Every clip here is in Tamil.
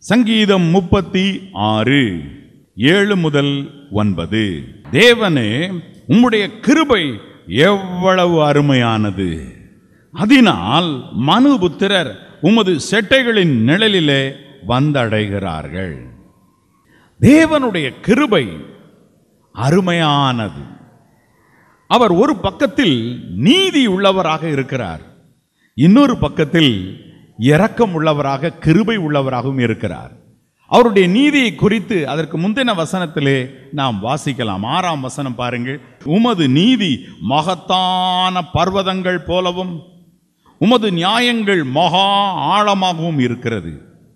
சங்கீதம் முப்பத்தி ஆறு ஏழு முதல் ஒன்பது தேவனே உம்முடைய கிருபை எவ்வளவு அருமையானது அதனால் மனுபுத்திரர் உமது செட்டைகளின் நிழலிலே வந்தடைகிறார்கள் தேவனுடைய கிருபை அருமையானது அவர் ஒரு பக்கத்தில் நீதி உள்ளவராக இருக்கிறார் இன்னொரு பக்கத்தில் இரக்கம் உள்ளவராக கிருபை உள்ளவராகவும் இருக்கிறார் அவருடைய நீதியை குறித்து அதற்கு முந்தின வசனத்திலே நாம் வாசிக்கலாம் ஆறாம் வசனம் பாருங்கள் உமது நீதி மகத்தான பர்வதங்கள் போலவும் உமது நியாயங்கள் மகா ஆழமாகவும் இருக்கிறது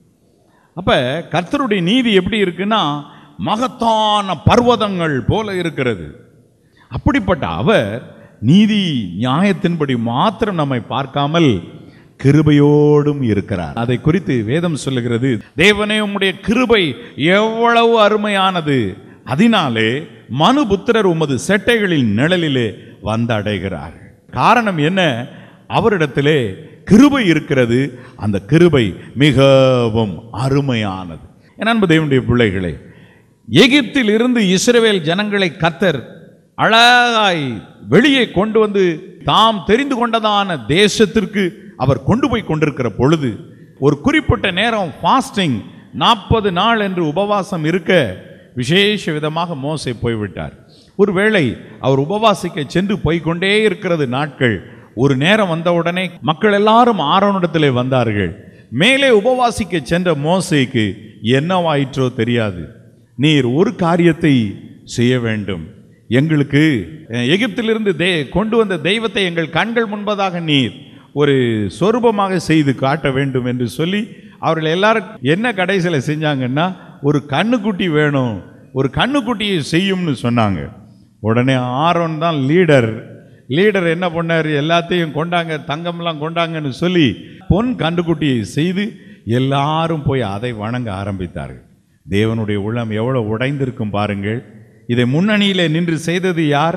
அப்ப கர்த்தருடைய நீதி எப்படி இருக்குன்னா மகத்தான பர்வதங்கள் போல இருக்கிறது அப்படிப்பட்ட அவர் நீதி நியாயத்தின்படி மாத்திரம் நம்மை பார்க்காமல் கிருபையோடும் இருக்கிறார் அதை குறித்து வேதம் சொல்லுகிறது தேவனே உம்முடைய கிருபை எவ்வளவு அருமையானது அதனாலே மனுபுத்திரர் உமது செட்டைகளின் நிழலிலே வந்தடைகிறார் காரணம் என்ன அவரிடத்திலே கிருபை இருக்கிறது அந்த கிருபை மிகவும் அருமையானது என் அன்பு தேவனுடைய பிள்ளைகளே எகிப்தில் இருந்து இஸ்ரவேல் ஜனங்களை கத்தர் அழகாய் வெளியே கொண்டு வந்து தாம் தெரிந்து கொண்டதான தேசத்திற்கு அவர் கொண்டு போய் கொண்டிருக்கிற பொழுது ஒரு குறிப்பிட்ட நேரம் ஃபாஸ்டிங் நாற்பது நாள் என்று உபவாசம் இருக்க விசேஷ விதமாக மோசே போய்விட்டார் ஒருவேளை அவர் உபவாசிக்க சென்று போய்க்கொண்டே இருக்கிறது நாட்கள் ஒரு நேரம் வந்தவுடனே மக்கள் எல்லாரும் ஆரோனிடத்திலே வந்தார்கள் மேலே உபவாசிக்க சென்ற மோசேக்கு என்னவாயிற்றோ தெரியாது நீர் ஒரு காரியத்தை செய்ய வேண்டும் எங்களுக்கு அஹ், எகிப்திலிருந்து தே கொண்டு வந்த தெய்வத்தை எங்கள் கண்கள் முன்பதாக நீர் ஒரு சொரூபமாக செய்து காட்ட வேண்டும் என்று சொல்லி அவர்கள் எல்லாரும் என்ன கடைசியில் செஞ்சாங்கன்னா ஒரு கண்ணுக்குட்டி வேணும் ஒரு கண்ணுக்குட்டியை செய்யும்னு சொன்னாங்க உடனே ஆரோன் தான் லீடர் லீடர் என்ன பண்ணார் எல்லாத்தையும் கொண்டாங்க தங்கம்லாம் கொண்டாங்கன்னு சொல்லி பொன் கண்டுக்குட்டியை செய்து எல்லாரும் போய் அதை வணங்க ஆரம்பித்தார்கள் தேவனுடைய உள்ளம் எவ்வளவு உடைந்திருக்கும் பாருங்கள் இதை முன்னணியிலே நின்று செய்தது யார்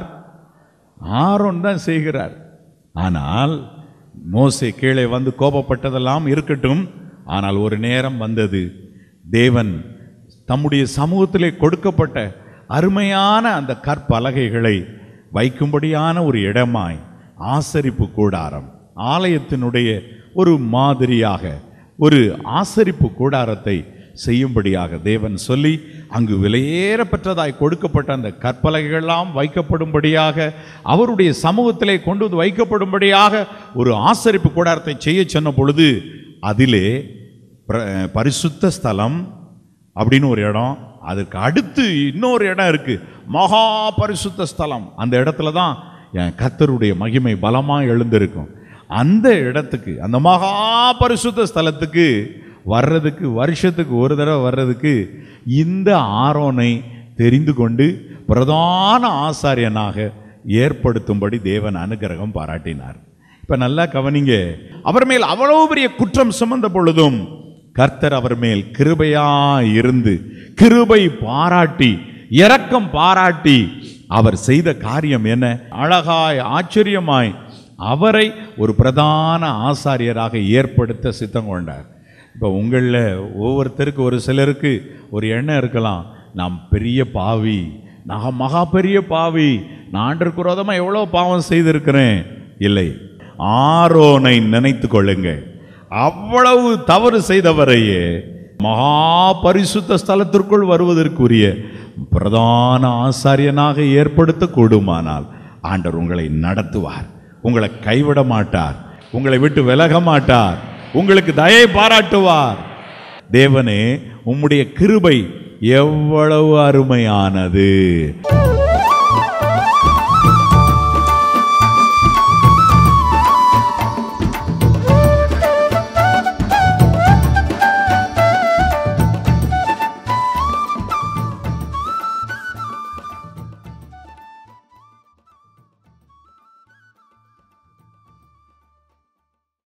ஆரோன் தான் செய்கிறார் ஆனால் மோசே கீழே வந்து கோபப்பட்டதெல்லாம் இருக்கட்டும் ஆனால் ஒரு நேரம் வந்தது தேவன் தம்முடைய சமூகத்திலே கொடுக்கப்பட்ட அருமையான அந்த கற்பலகைகளை வைக்கும்படியான ஒரு இடமாய் ஆசரிப்பு கூடாரம் ஆலயத்தினுடைய ஒரு மாதிரியாக ஒரு ஆசரிப்பு கூடாரத்தை செய்யும்படியாக தேவன் சொல்லி அங்கு விலையேறப்பெற்றதாய் கொடுக்கப்பட்ட அந்த கற்பலகைகள்லாம் வைக்கப்படும்படியாக அவருடைய சமூகத்திலே கொண்டு வந்து வைக்கப்படும்படியாக ஒரு ஆசரிப்பு கூடாரத்தை செய்ய சொன்ன பொழுது அதிலே பிர- பரிசுத்த ஸ்தலம் அப்படின்னு ஒரு இடம் அதுக்கு அடுத்து இன்னொரு இடம் இருக்கு மகா பரிசுத்த ஸ்தலம் அந்த இடத்துல தான் என் கர்த்தருடைய மகிமை பலமாக எழுந்திருக்கும் அந்த இடத்துக்கு அந்த மகா பரிசுத்த ஸ்தலத்துக்கு வர்றதுக்கு வருஷத்துக்கு ஒரு தடவை வர்றதுக்கு இந்த ஆரோனை தெரிந்து கொண்டு பிரதான ஆசாரியனாக ஏற்படுத்தும்படி தேவன் அனுகிரகம் பாராட்டினார் இப்ப நல்லா கவனிங்க அவர் மேல் அவ்வளவு பெரிய குற்றம் சுமந்த பொழுதும் கர்த்தர் அவர் மேல் கிருபையா இருந்து கிருபை பாராட்டி இரக்கம் பாராட்டி அவர் செய்த காரியம் என்ன அழகாய் ஆச்சரியமாய் அவரை ஒரு பிரதான ஆசாரியராக ஏற்படுத்த சித்தம் கொண்டார் இப்போ உங்களில் ஒவ்வொருத்தருக்கு ஒரு சிலருக்கு ஒரு எண்ணம் இருக்கலாம் நாம் பெரிய பாவி நான் மகா பெரிய பாவி நான் ஆண்டருக்கு விரோதமாக எவ்வளோ பாவம் செய்திருக்கிறேன் இல்லை ஆரோனை நினைத்து கொள்ளுங்கள் அவ்வளவு தவறு செய்தவரையே மகா பரிசுத்த ஸ்தலத்திற்குள் வருவதற்குரிய பிரதான ஆசாரியனாக ஏற்படுத்த கூடுமானால் ஆண்டவர் உங்களை நடத்துவார் உங்களை கைவிட மாட்டார் உங்களை விட்டு விலக மாட்டார் உங்களுக்கு தயை பாராட்டுவார் தேவனே உம்முடைய கிருபை எவ்வளவு அருமையானது